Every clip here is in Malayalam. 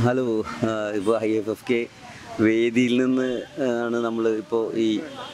ഹലോ ഇപ്പോൾ ഐ എഫ് എഫ് കെ വേദിയിൽ നിന്ന് ആണ് നമ്മൾ ഇപ്പോൾ ഈ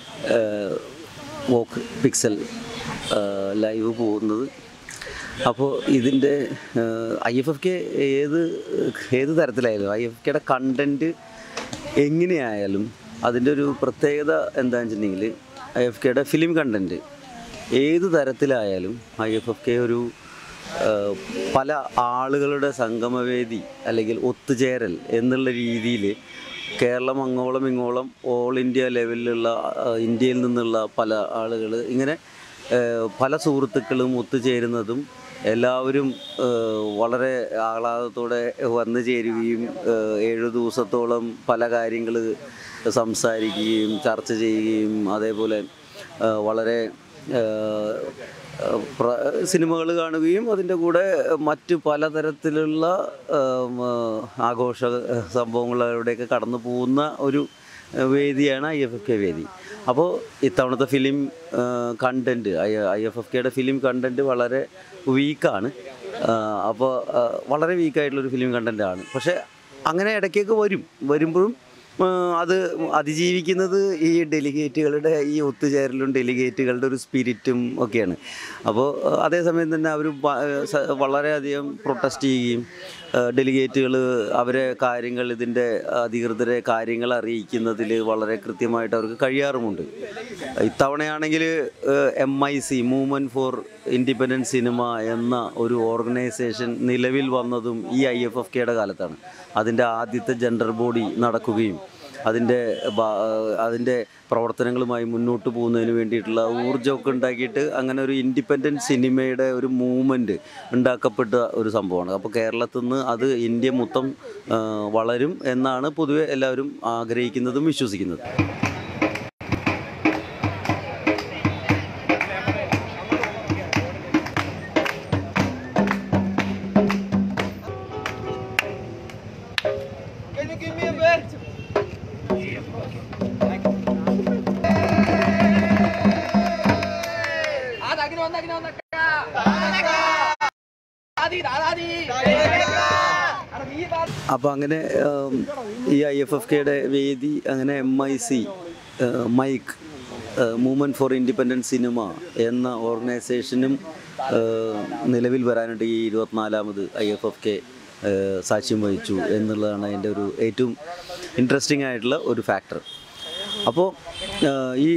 വോക്ക് പിക്സൽ ലൈവ് പോകുന്നത് അപ്പോൾ ഇതിൻ്റെ ഐ എഫ് എഫ് കെ ഏത് ഏത് തരത്തിലായാലും ഐ എഫ് കെയുടെ കണ്ടൻറ്റ് എങ്ങനെയായാലും അതിൻ്റെ ഒരു പ്രത്യേകത എന്താണെന്ന് വെച്ചിട്ടുണ്ടെങ്കിൽ ഐ എഫ് കെയുടെ ഫിലിം കണ്ടൻറ്റ് ഏത് തരത്തിലായാലും ഐ എഫ് എഫ് കെ ഒരു ഏഹ്, പല ആളുകളുടെ സംഗമവേദി അല്ലെങ്കിൽ ഒത്തുചേരൽ എന്നുള്ള രീതിയിൽ കേരളം അങ്ങോളം ഇങ്ങോളം ഓൾ ഇന്ത്യ ലെവലിലുള്ള ഏഹ്, ഇന്ത്യയിൽ നിന്നുള്ള പല ആളുകൾ ഇങ്ങനെ ഏഹ്, പല സുഹൃത്തുക്കളും ഒത്തുചേരുന്നതും എല്ലാവരും ഏഹ്, വളരെ ആഹ്ലാദത്തോടെ വന്നു ചേരുകയും ഏഹ്, ഏഴു ദിവസത്തോളം പല കാര്യങ്ങൾ സംസാരിക്കുകയും ചർച്ച ചെയ്യുകയും അതേപോലെ ഏഹ്, വളരെ ഏഹ്, ഏഹ്, പ്ര- സിനിമകൾ കാണുകയും അതിൻ്റെ കൂടെ മറ്റ് പലതരത്തിലുള്ള ഏഹ്, ഏഹ്, ആഘോഷ സംഭവങ്ങളിലൂടെയൊക്കെ കടന്നു പോകുന്ന ഒരു ഏഹ്, വേദിയാണ് ഐ എഫ് എഫ് കെ വേദി അപ്പോൾ ഇത്തവണത്തെ film content I I F F കെയുടെ ഫിലിം കണ്ടൻറ്റ് വളരെ വീക്കാണ് അപ്പോൾ വളരെ വീക്കായിട്ടുള്ളൊരു ഫിലിം കണ്ടൻറ്റാണ് പക്ഷേ അങ്ങനെ ഇടയ്ക്കൊക്കെ വരും വരുമ്പോഴും ആ, അത് അതിജീവിക്കുന്നത് ഈ ഡെലിഗേറ്റുകളുടെ ഈ ഒത്തുചേരലും ഡെലിഗേറ്റുകളുടെ ഒരു സ്പിരിറ്റും ഒക്കെയാണ് അപ്പോൾ അതേസമയം തന്നെ അവർ വളരെയധികം പ്രൊട്ടസ്റ്റ് ചെയ്യുകയും ഡെലിഗേറ്റുകൾ അവരെ കാര്യങ്ങൾ ഇതിൻ്റെ അധികൃതരെ കാര്യങ്ങൾ അറിയിക്കുന്നതിൽ വളരെ കൃത്യമായിട്ട് അവർക്ക് കഴിയാറുമുണ്ട് ഇത്തവണയാണെങ്കിൽ M I C movement for independent cinema എന്ന ഒരു ഓർഗനൈസേഷൻ നിലവിൽ വന്നതും ഈ ഐ എഫ് എഫ് കെയുടെ കാലത്താണ് അതിൻ്റെ ആദ്യത്തെ ജെൻഡർ ബോഡി നടക്കുകയും അതിൻ്റെ ബാ- അതിൻ്റെ പ്രവർത്തനങ്ങളുമായി മുന്നോട്ട് പോകുന്നതിന് വേണ്ടിയിട്ടുള്ള ഊർജ്ജമൊക്കെ ഉണ്ടാക്കിയിട്ട് അങ്ങനെ ഒരു ഇൻഡിപെൻഡൻറ്റ് സിനിമയുടെ ഒരു മൂവ്മെൻറ്റ് ഉണ്ടാക്കപ്പെട്ട ഒരു സംഭവമാണ് അപ്പോൾ കേരളത്തിൽ നിന്ന് അത് ഇന്ത്യ മൊത്തം ആ, വളരും എന്നാണ് പൊതുവെ എല്ലാവരും ആഗ്രഹിക്കുന്നതും വിശ്വസിക്കുന്നതും Can you give me a bit? ആ തകിന് വന്ന തകിന് വന്നക്ക ദാദി ദാദാദി അട നീ ബാ അപ്പോൾ അങ്ങനെ ഉം, ഈ ഐ എഫ് എഫ് കെയുടെ വേദി അങ്ങനെ M I C mic movement for independent cinema എന്ന ഓർഗനൈസേഷനും ഏഹ്, നിലവിൽ വരാനായിട്ട് ഈ ഇരുപത്തിനാലാമത് ഐ എഫ് എഫ് കെ സാക്ഷ്യം വഹിച്ചു എന്നുള്ളതാണ് അതിൻ്റെ ഒരു ഏറ്റവും ഇൻട്രസ്റ്റിംഗ് ആയിട്ടുള്ള ഒരു ഫാക്ടർ അപ്പോൾ ഈ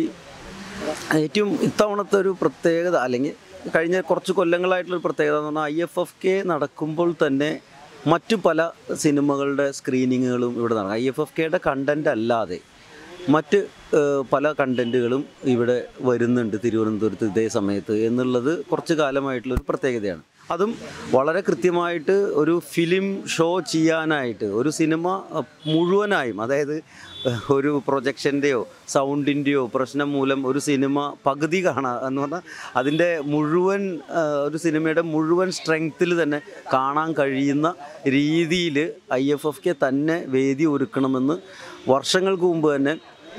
ഏറ്റവും ഇത്തവണത്തെ ഒരു പ്രത്യേകത അല്ലെങ്കിൽ കഴിഞ്ഞ കുറച്ച് കൊല്ലങ്ങളായിട്ടുള്ളൊരു പ്രത്യേകത എന്ന് പറഞ്ഞാൽ ഐ എഫ് എഫ് കെ നടക്കുമ്പോൾ തന്നെ മറ്റു പല സിനിമകളുടെ സ്ക്രീനിങ്ങുകളും ഇവിടെ നടക്കും ഐ എഫ് എഫ് കെയുടെ കണ്ടൻ്റ് അല്ലാതെ മറ്റ് ഏഹ്, പല കണ്ടൻറ്റുകളും ഇവിടെ വരുന്നുണ്ട് തിരുവനന്തപുരത്ത് ഇതേ സമയത്ത് എന്നുള്ളത് കുറച്ച് കാലമായിട്ടുള്ളൊരു പ്രത്യേകതയാണ് അതും വളരെ കൃത്യമായിട്ട് ഒരു ഫിലിം ഷോ ചെയ്യാനായിട്ട് ഒരു സിനിമ അഹ്, മുഴുവനായും അതായത് അഹ്, ഒരു പ്രൊജക്ഷൻ്റെയോ സൗണ്ടിൻ്റെയോ പ്രശ്നം മൂലം ഒരു സിനിമ പകുതി കാണാ എന്ന് പറഞ്ഞാൽ അതിൻ്റെ മുഴുവൻ അഹ്, ഒരു സിനിമയുടെ മുഴുവൻ സ്ട്രെങ്ത്തിൽ തന്നെ കാണാൻ കഴിയുന്ന രീതിയിൽ ഐ എഫ് എഫ് കെ തന്നെ വേദി ഒരുക്കണമെന്ന് വർഷങ്ങൾക്ക് മുമ്പ് തന്നെ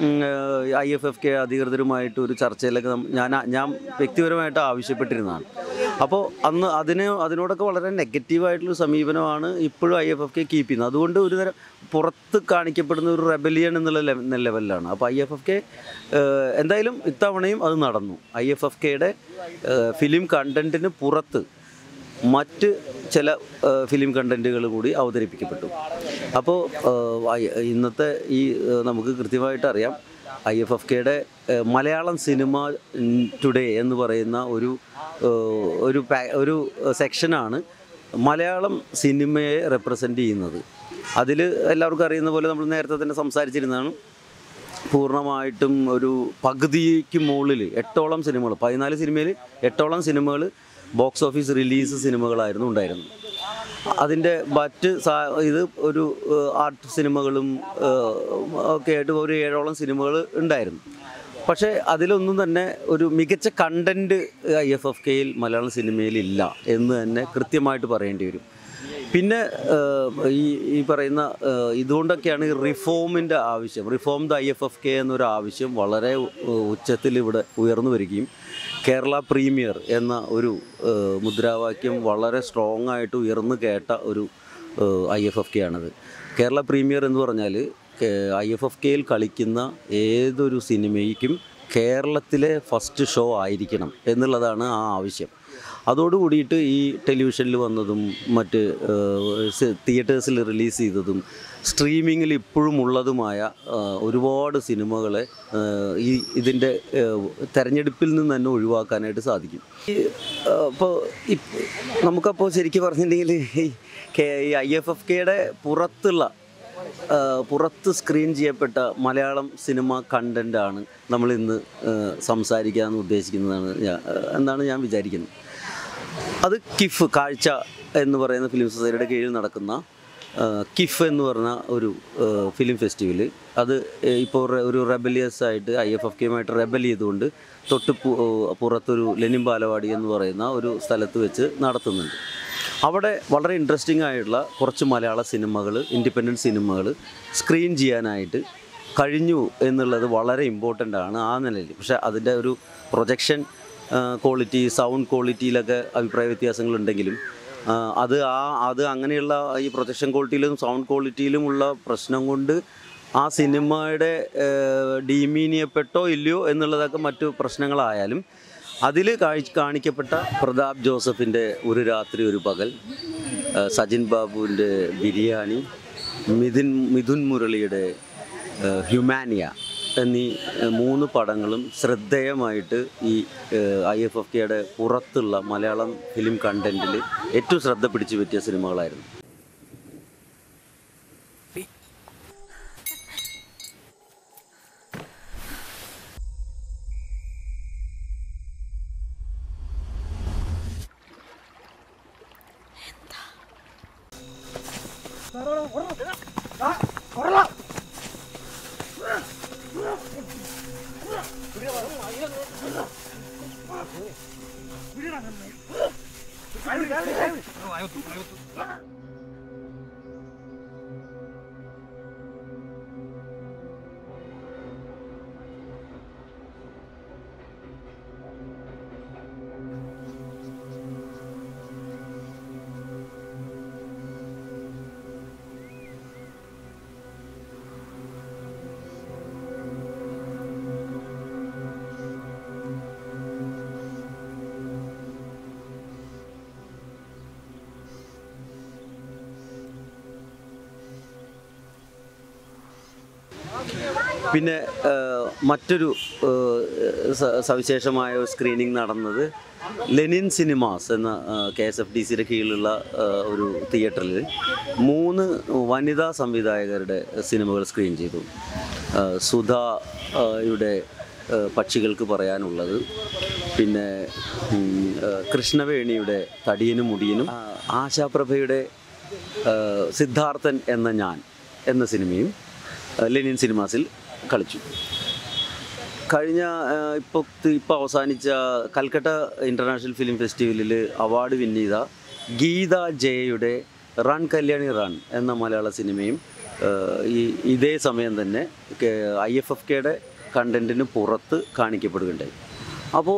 ഐ എഫ് എഫ് കെ അധികൃതരുമായിട്ട് ഒരു ചർച്ചയിലൊക്കെ നം- ഞാൻ ഞാൻ വ്യക്തിപരമായിട്ട് ആവശ്യപ്പെട്ടിരുന്നതാണ് അപ്പോൾ അന്ന് അതിന് അതിനോടൊക്കെ വളരെ നെഗറ്റീവായിട്ടുള്ള സമീപനമാണ് ഇപ്പോഴും I F F K keep ചെയ്യുന്നത് അതുകൊണ്ട് ഒരു തരം പുറത്ത് കാണിക്കപ്പെടുന്ന ഒരു റെബലിയൻ എന്നുള്ള ലെവ- ലെവലിലാണ് അപ്പോൾ ഐ എഫ് എഫ് കെ എന്തായാലും ഇത്തവണയും അത് നടന്നു ഐ എഫ് എഫ് കെയുടെ ഫിലിം കണ്ടൻറ്റിന് പുറത്ത് മറ്റ് ചില ഏഹ്, ഫിലിം കണ്ടൻറ്റുകൾ കൂടി അവതരിപ്പിക്കപ്പെട്ടു അപ്പോൾ ഏഹ്, ഐ- ഇന്നത്തെ ഈ ഏഹ്, നമുക്ക് കൃത്യമായിട്ട് അറിയാം ഐ എഫ് എഫ് കെയുടെ മലയാളം സിനിമ ടുഡേ എന്ന് പറയുന്ന ഒരു ഏഹ്, ഒരു പാ- ഒരു സെക്ഷനാണ് മലയാളം സിനിമയെ റെപ്രസെൻ്റ് ചെയ്യുന്നത് അതിൽ എല്ലാവർക്കും അറിയുന്ന പോലെ നമ്മൾ നേരത്തെ തന്നെ സംസാരിച്ചിരുന്നതാണ് പൂർണ്ണമായിട്ടും ഒരു പകുതിക്ക് മുകളിൽ എട്ടോളം സിനിമകൾ പതിനാല് സിനിമയിൽ എട്ടോളം സിനിമകൾ ബോക്സ് ഓഫീസ് റിലീസ് സിനിമകളായിരുന്നു ഉണ്ടായിരുന്നത് അതിൻ്റെ മറ്റ് സാ ഇത് ഒരു ഏഹ്, ആർട്ട് സിനിമകളും ഏഹ്, ഒക്കെ ആയിട്ട് ഒരു ഏഴോളം സിനിമകൾ ഉണ്ടായിരുന്നു പക്ഷേ അതിലൊന്നും തന്നെ ഒരു മികച്ച കണ്ടൻറ്റ് ഐ എഫ് എഫ് കെയിൽ മലയാളം സിനിമയിൽ ഇല്ല എന്ന് തന്നെ കൃത്യമായിട്ട് പറയേണ്ടി വരും പിന്നെ ഏഹ്, ഈ ഈ പറയുന്ന ഏഹ്, ഇതുകൊണ്ടൊക്കെയാണ് ഈ റിഫോമിൻ്റെ ആവശ്യം reform the I F F K എന്നൊരു ആവശ്യം വളരെ ഉ- ഉച്ചത്തിൽ ഇവിടെ ഉയർന്നു വരികയും കേരള പ്രീമിയർ എന്ന ഒരു ഏഹ്, മുദ്രാവാക്യം വളരെ സ്ട്രോങ് ആയിട്ട് ഉയർന്നു കേട്ട ഒരു ഐ എഫ് എഫ് കെ ആണത് കേരള പ്രീമിയർ എന്ന് പറഞ്ഞാൽ ഐ എഫ് എഫ് കെയിൽ കളിക്കുന്ന ഏതൊരു സിനിമയ്ക്കും കേരളത്തിലെ ഫസ്റ്റ് ഷോ ആയിരിക്കണം എന്നുള്ളതാണ് ആ ആവശ്യം അതോടുകൂടിയിട്ട് ഈ ടെലിവിഷനിൽ വന്നതും മറ്റ് തിയേറ്റേഴ്സിൽ റിലീസ് ചെയ്തതും സ്ട്രീമിങ്ങിൽ ഇപ്പോഴും ഉള്ളതുമായ ആ, ഒരുപാട് സിനിമകളെ ആ, ഈ ഇതിൻ്റെ തെരഞ്ഞെടുപ്പിൽ നിന്ന് തന്നെ ഒഴിവാക്കാനായിട്ട് സാധിക്കും ഈ അപ്പോൾ നമുക്കപ്പോൾ ശരിക്കും പറഞ്ഞിട്ടുണ്ടെങ്കിൽ ഈ കെ ഈ ഐ എഫ് എഫ് കെയുടെ പുറത്തുള്ള ആ, പുറത്ത് സ്ക്രീൻ ചെയ്യപ്പെട്ട മലയാളം സിനിമ കണ്ടൻ്റാണ് നമ്മൾ ഇന്ന് സംസാരിക്കാൻ ഉദ്ദേശിക്കുന്നതാണ് ഞാൻ എന്നാണ് ഞാൻ വിചാരിക്കുന്നത് അത് കിഫ് കാഴ്ച എന്ന് പറയുന്ന ഫിലിം സൊസൈറ്റിയുടെ കീഴിൽ നടക്കുന്ന ആ, കിഫ് എന്ന് പറഞ്ഞ ഒരു ആ, ഫിലിം ഫെസ്റ്റിവൽ അത് ഇപ്പോൾ റെ- ഒരു റെബലിയസ് ആയിട്ട് ഐ എഫ് എഫ് കെയുമായിട്ട് റെബൽ ചെയ്തുകൊണ്ട് തൊട്ട് പു- പുറത്തൊരു ലെനിൻ ബാലവാടി എന്ന് പറയുന്ന ഒരു സ്ഥലത്ത് വെച്ച് നടത്തുന്നുണ്ട് അവിടെ വളരെ ഇൻട്രസ്റ്റിംഗ് ആയിട്ടുള്ള കുറച്ച് മലയാള സിനിമകൾ ഇൻഡിപെൻഡൻറ്റ് സിനിമകൾ സ്ക്രീൻ ചെയ്യാനായിട്ട് കഴിഞ്ഞു എന്നുള്ളത് വളരെ ഇമ്പോർട്ടൻ്റ് ആണ് ആ നിലയിൽ പക്ഷേ അതിൻ്റെ ഒരു പ്രൊജക്ഷൻ ക്വാളിറ്റി സൗണ്ട് ക്വാളിറ്റിയിലൊക്കെ അഭിപ്രായ വ്യത്യാസങ്ങളുണ്ടെങ്കിലും ആ, അത് ആ അത് അങ്ങനെയുള്ള ഈ പ്രൊജക്ഷൻ ക്വാളിറ്റിയിലും സൗണ്ട് ക്വാളിറ്റിയിലുമുള്ള പ്രശ്നം കൊണ്ട് ആ സിനിമയുടെ ഡീമീൻ ചെയ്യപ്പെട്ടോ ഇല്ലയോ എന്നുള്ളതൊക്കെ മറ്റു പ്രശ്നങ്ങളായാലും അതിൽ കാണിക്കപ്പെട്ട പ്രതാപ് ജോസഫിൻ്റെ ഒരു രാത്രി ഒരു പകൽ ആ, സജിൻ ബാബുവിൻ്റെ ബിരിയാണി മിഥുൻ മിഥുൻ മുരളിയുടെ ആ, ഹ്യൂമാനിയ എന്നീ ആ, മൂന്ന് പടങ്ങളും ശ്രദ്ധേയമായിട്ട് ഈ ഐ എഫ് എഫ് കെയുടെ പുറത്തുള്ള മലയാളം ഫിലിം കണ്ടൻറ്റിൽ ഏറ്റവും ശ്രദ്ധ പിടിച്ചു പറ്റിയ സിനിമകളായിരുന്നു പിന്നെ ആ, മറ്റൊരു ആ, സ- സവിശേഷമായ ഒരു സ്ക്രീനിങ് നടന്നത് ലെനിൻ സിനിമാസ് എന്ന കെ എസ് എഫ് ഡി സിയുടെ കീഴിലുള്ള ആ, ഒരു തിയേറ്ററിൽ മൂന്ന് വനിതാ സംവിധായകരുടെ സിനിമകൾ സ്ക്രീൻ ചെയ്തു ആ, സുധ ആ, യുടെ ആ, പക്ഷികൾക്ക് പറയാനുള്ളത് പിന്നെ ഉം, ആ, കൃഷ്ണവേണിയുടെ തടിയനും മുടിയനും ആ, ആശാപ്രഭയുടെ ആ, സിദ്ധാർത്ഥൻ എന്ന ഞാൻ എന്ന സിനിമയും ആ, ലെനിൻ സിനിമാസിൽ കളിച്ചു കഴിഞ്ഞ ഇപ്പോൾ ഇപ്പോൾ അവസാനിച്ച കൽക്കട്ട ഇൻ്റർനാഷണൽ ഫിലിം ഫെസ്റ്റിവലിൽ അവാർഡ് വിൻ ചെയ്ത ഗീത ജയയുടെ റൺ കല്യാണി റൺ എന്ന മലയാള സിനിമയും ആ, ഈ ഇതേ സമയം തന്നെ ഐ എഫ് എഫ് കെയുടെ കണ്ടൻറ്റിന് പുറത്ത് കാണിക്കപ്പെടുകയുണ്ടായി അപ്പോൾ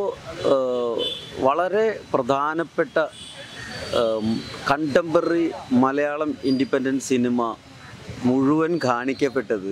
വളരെ പ്രധാനപ്പെട്ട കണ്ടംപററി മലയാളം ഇൻഡിപെൻഡൻറ്റ് സിനിമ മുഴുവൻ കാണിക്കപ്പെട്ടത്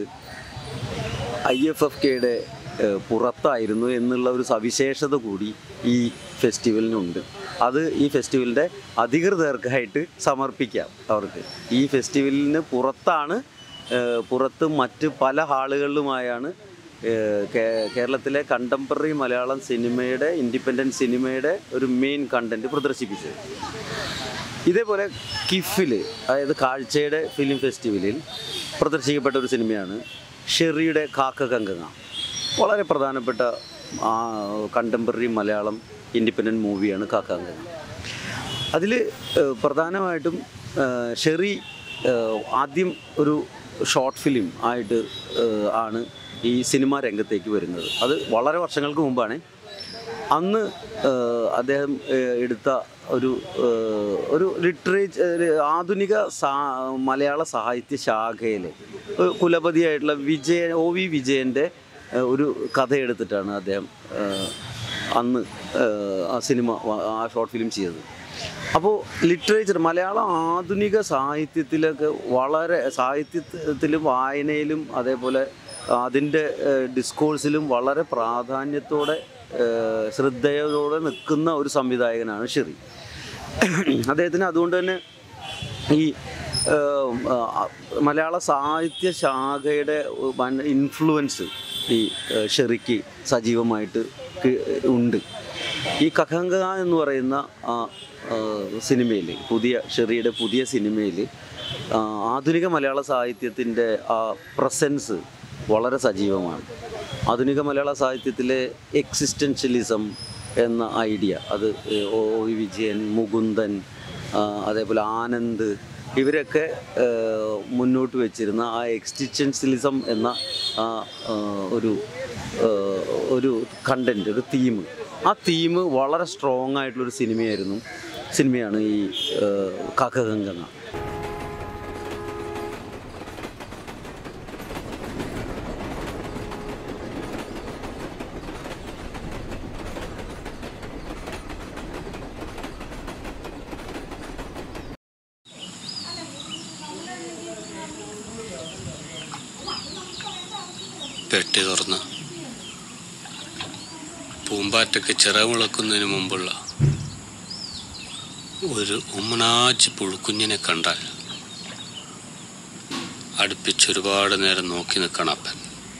ഐ എഫ് എഫ് കെയുടെ പുറത്തായിരുന്നു എന്നുള്ള ഒരു സവിശേഷത കൂടി ഈ ഫെസ്റ്റിവലിനുണ്ട് അത് ഈ ഫെസ്റ്റിവലിൻ്റെ അധികൃതർക്കായിട്ട് സമർപ്പിക്കാം അവർക്ക് ഈ ഫെസ്റ്റിവലിന് പുറത്താണ് ഏഹ്, പുറത്ത് മറ്റ് പല ഹാളുകളിലുമായാണ് ഏഹ്, കേ- കേരളത്തിലെ കണ്ടംപററി മലയാളം സിനിമയുടെ ഇൻഡിപെൻഡൻറ്റ് സിനിമയുടെ ഒരു മെയിൻ കണ്ടൻറ്റ് പ്രദർശിപ്പിച്ചത് ഇതേപോലെ കിഫിൽ അതായത് കാഴ്ചയുടെ ഫിലിം ഫെസ്റ്റിവലിൽ പ്രദർശിക്കപ്പെട്ട ഒരു സിനിമയാണ് ഷെറിയുടെ കാക്ക കങ്കങ്ങ വളരെ പ്രധാനപ്പെട്ട കണ്ടംപററി മലയാളം ഇൻഡിപെൻഡൻറ്റ് മൂവിയാണ് കാക്ക കങ്കങ്ങ അതിൽ പ്രധാനമായിട്ടും ഏഹ്, ഷെറി ഏഹ്, ആദ്യം ഒരു ഷോർട്ട് ഫിലിം ആയിട്ട് ഏഹ്, ആണ് ഈ സിനിമാ രംഗത്തേക്ക് വരുന്നത് അത് വളരെ വർഷങ്ങൾക്ക് മുമ്പാണ് അന്ന് ഏഹ്, അദ്ദേഹം ഏഹ്, എടുത്ത ഒരു ഏഹ്, ഒരു ലിറ്ററേച്ചർ ആധുനിക സാ മലയാള സാഹിത്യ ശാഖയിലെ ഒരു കുലപതിയായിട്ടുള്ള വിജയൻ ഒ വി വിജയൻ്റെ ഏഹ്, ഒരു കഥ എടുത്തിട്ടാണ് അദ്ദേഹം ഏഹ്, അന്ന് ഏഹ്, ആ സിനിമ വ- ആ ഷോർട്ട് ഫിലിം ചെയ്തത് അപ്പോൾ ലിറ്ററേച്ചർ മലയാളം ആധുനിക സാഹിത്യത്തിലൊക്കെ വളരെ സാഹിത്യത്തിലും വായനയിലും അതേപോലെ അതിൻ്റെ ഡിസ്കോഴ്സിലും വളരെ പ്രാധാന്യത്തോടെ ഏഹ്, ശ്രദ്ധയോടെ നിൽക്കുന്ന ഒരു സംവിധായകനാണ് ഷെറി അദ്ദേഹത്തിന് അതുകൊണ്ട് തന്നെ ഈ ഏഹ്, ആ, മലയാള സാഹിത്യ ശാഖയുടെ ഇൻഫ്ലുവൻസ് ഈ ഏഹ്, ഷെറിക്ക് സജീവമായിട്ട് കി- ഉണ്ട് ഈ കഖങ്ക എന്ന് പറയുന്ന ആ സിനിമയിൽ പുതിയ ഷെറിയുടെ പുതിയ സിനിമയിൽ ആധുനിക മലയാള സാഹിത്യത്തിൻ്റെ ആ പ്രസൻസ് വളരെ സജീവമാണ് ആധുനിക മലയാള സാഹിത്യത്തിലെ എക്സിസ്റ്റൻഷ്യലിസം എന്ന ഐഡിയ അത് ഏഹ്, ഒ വി വിജയൻ മുകുന്ദൻ ആ, അതേപോലെ ആനന്ദ് ഇവരൊക്കെ ഏഹ്, മുന്നോട്ട് വെച്ചിരുന്ന ആ എക്സിസ്റ്റൻഷ്യലിസം എന്ന ആ ആ, ഒരു ഏഹ്, ഒരു കണ്ടൻറ് ഒരു തീം ആ തീം വളരെ സ്ട്രോങ് ആയിട്ടുള്ളൊരു സിനിമയായിരുന്നു സിനിമയാണ് ഈ ഏഹ്, കാക്കഗംഗ പെട്ടി തുറന്ന് പൂമ്പാറ്റയ്ക്ക് ചിറവിളക്കുന്നതിന് മുമ്പുള്ള ഒരു ഉമ്മനാച്ചി പുഴുക്കുഞ്ഞിനെ കണ്ടാൽ അടുപ്പിച്ച് ഒരുപാട് നേരം നോക്കി നിൽക്കണം അപ്പൻ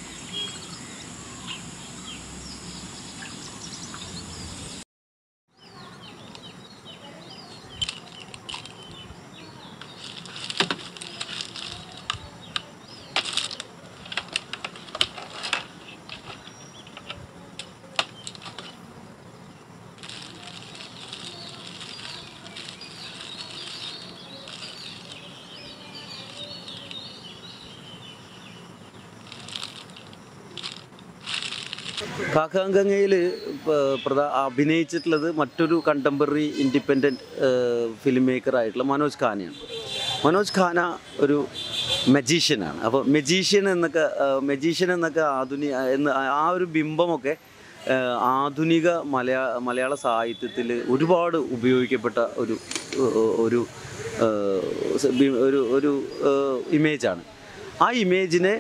കാക്കാങ്കങ്ങയിൽ പ്രധാ അഭിനയിച്ചിട്ടുള്ളത് മറ്റൊരു കണ്ടംപററി ഇൻഡിപെൻഡൻറ്റ് ഫിലിം മേക്കർ ആയിട്ടുള്ള മനോജ് ഖാനയാണ് മനോജ് ഖാന ഒരു മജീഷ്യനാണ് അപ്പോൾ മെജീഷ്യൻ എന്നൊക്കെ മെജീഷ്യൻ എന്നൊക്കെ ആധുനിക എന്ന് ആ ഒരു ബിംബമൊക്കെ ആ, ആധുനിക മലയാ മലയാള സാഹിത്യത്തിൽ ഒരുപാട് ഉപയോഗിക്കപ്പെട്ട ഒരു ഒരു ആ, ബി- ഒരു ഒരു ഇമേജാണ് ആ ഇമേജിനെ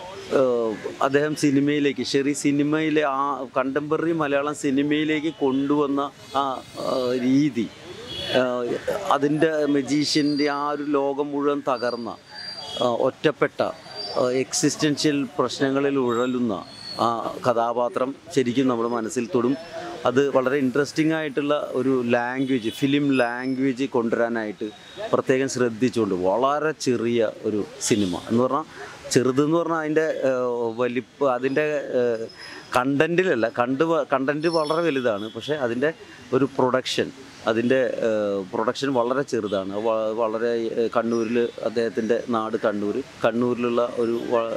ഏഹ് അദ്ദേഹം സിനിമയിലേക്ക് ഷെറി സിനിമയിലെ ആ കണ്ടംപററി മലയാളം സിനിമയിലേക്ക് കൊണ്ടുവന്ന ആ ആ, രീതി ഏഹ് അതിൻ്റെ മജീഷ്യൻ്റെ ആ ഒരു ലോകം മുഴുവൻ തകർന്ന ആ, ഒറ്റപ്പെട്ട എക്സിസ്റ്റൻഷ്യൽ പ്രശ്നങ്ങളിൽ ഉഴലുന്ന ആ കഥാപാത്രം ശരിക്കും നമ്മുടെ മനസ്സിൽ തൊടും അത് വളരെ ഇൻട്രസ്റ്റിംഗ് ആയിട്ടുള്ള ഒരു ലാംഗ്വേജ് ഫിലിം ലാംഗ്വേജ് കൊണ്ടുവരാനായിട്ട് പ്രത്യേകം ശ്രദ്ധിച്ചുകൊണ്ട് വളരെ ചെറിയ ഒരു സിനിമ എന്ന് പറഞ്ഞാൽ ചെറുതെന്ന് പറഞ്ഞാൽ അതിൻ്റെ വലിപ്പ് അതിൻ്റെ കണ്ടൻറ്റിലല്ല കണ്ട് കണ്ടൻറ്റ് വളരെ വലുതാണ് പക്ഷേ അതിൻ്റെ ഒരു പ്രൊഡക്ഷൻ അതിൻ്റെ പ്രൊഡക്ഷൻ വളരെ ചെറുതാണ് വ- വളരെ കണ്ണൂരിൽ അദ്ദേഹത്തിൻ്റെ നാട് കണ്ണൂർ കണ്ണൂരിലുള്ള ഒരു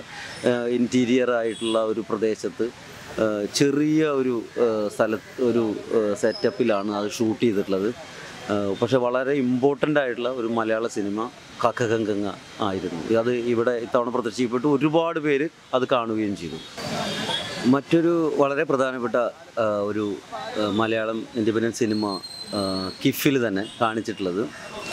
ഇൻറ്റീരിയർ ആയിട്ടുള്ള ഒരു പ്രദേശത്ത് ആ, ചെറിയ ഒരു സ്ഥല ഒരു സെറ്റപ്പിലാണ് അത് ഷൂട്ട് ചെയ്തിട്ടുള്ളത് ആ, പക്ഷെ വളരെ ഇമ്പോർട്ടൻ്റ് ആയിട്ടുള്ള ഒരു മലയാള സിനിമ കക്കകങ്കങ്ങ ആയിരുന്നു അത് ഇവിടെ ഇത്തവണ പ്രദർശിക്കപ്പെട്ടു ഒരുപാട് പേര് അത് കാണുകയും ചെയ്തു മറ്റൊരു വളരെ പ്രധാനപ്പെട്ട ആ, ഒരു ആ, മലയാളം ഇൻഡിപെൻഡൻറ്റ് സിനിമ ആ, കിഫിൽ തന്നെ കാണിച്ചിട്ടുള്ളത്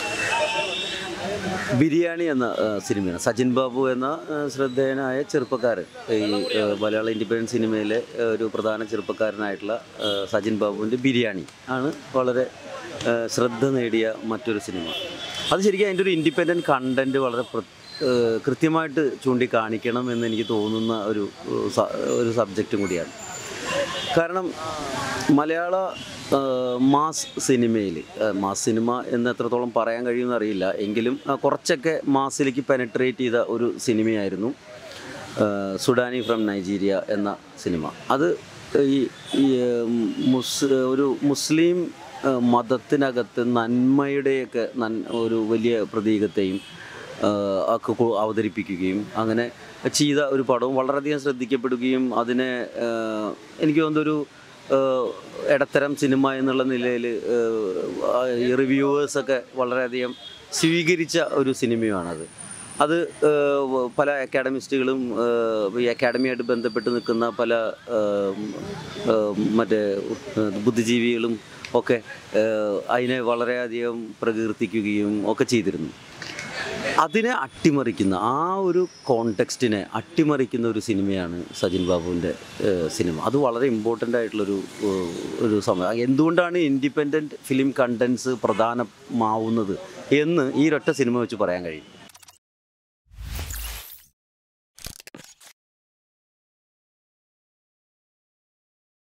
ബിരിയാണി എന്ന ആ, സിനിമയാണ് സജിൻ ബാബു എന്ന ആ, ശ്രദ്ധേയനായ ചെറുപ്പക്കാരൻ ഈ ആ, മലയാള ഇൻഡിപെൻഡൻറ്റ് സിനിമയിലെ ആ, ഒരു പ്രധാന ചെറുപ്പക്കാരനായിട്ടുള്ള ആ, സജിൻ ബാബുവിൻ്റെ ബിരിയാണി ആണ് വളരെ ആ, ശ്രദ്ധ നേടിയ മറ്റൊരു സിനിമ അത് ശരിക്കും അതിൻ്റെ ഒരു ഇൻഡിപെൻഡൻറ്റ് കണ്ടൻറ്റ് വളരെ പ്ര- ആ, കൃത്യമായിട്ട് ചൂണ്ടിക്കാണിക്കണം എന്ന് എനിക്ക് തോന്നുന്ന ഒരു സ- ഒരു സബ്ജക്റ്റും കൂടിയാണ് കാരണം മലയാള ആ, മാസ് സിനിമയിൽ ആ, മാസ് സിനിമ എന്ന് എത്രത്തോളം പറയാൻ കഴിയുമെന്ന് അറിയില്ല എങ്കിലും ആ, കുറച്ചൊക്കെ മാസിലേക്ക് പെനട്രേറ്റ് ചെയ്ത ഒരു സിനിമയായിരുന്നു ആ, സുഡാനി ഫ്രം നൈജീരിയ എന്ന സിനിമ അത് ഈ ഈ ഉം, മുസ് ഒരു മുസ്ലിം ആ, മതത്തിനകത്ത് നന്മയുടെയൊക്കെ നൻ ഒരു വലിയ പ്രതീകത്തെയും ആഹ് ഒക്കെ കൊ- അവതരിപ്പിക്കുകയും അങ്ങനെ ചെയ്ത ഒരു പടവും വളരെയധികം ശ്രദ്ധിക്കപ്പെടുകയും അതിനെ ആഹ് എനിക്ക് തോന്നുന്നൊരു ആഹ് ഇടത്തരം സിനിമ എന്നുള്ള നിലയിൽ ഈ റിവ്യൂവേഴ്സൊക്കെ വളരെയധികം സ്വീകരിച്ച ഒരു സിനിമയാണത് അത് ഏഹ്, പല അക്കാഡമിസ്റ്റുകളും ഏഹ്, ഈ അക്കാഡമിയായിട്ട് ബന്ധപ്പെട്ട് നിൽക്കുന്ന പല ഏഹ്, ഏഹ്, മറ്റേ ഏഹ്, ബുദ്ധിജീവികളും ഒക്കെ ഏഹ്, അതിനെ വളരെയധികം പ്രകീർത്തിക്കുകയും ഒക്കെ ചെയ്തിരുന്നു അതിനെ അട്ടിമറിക്കുന്ന ആ ഒരു കോണ്ടെക്സ്റ്റിനെ അട്ടിമറിക്കുന്ന ഒരു സിനിമയാണ് സജിൻ ബാബുവിൻ്റെ ഏഹ്, സിനിമ അത് വളരെ ഇമ്പോർട്ടൻ്റ് ആയിട്ടുള്ളൊരു ഏഹ്, ഒരു സമയം എന്തുകൊണ്ടാണ് ഇൻഡിപെൻഡൻറ്റ് ഫിലിം കണ്ടൻസ് പ്രധാനമാവുന്നത് എന്ന് ഈ ഒരൊറ്റ സിനിമ വെച്ച് പറയാൻ കഴിയും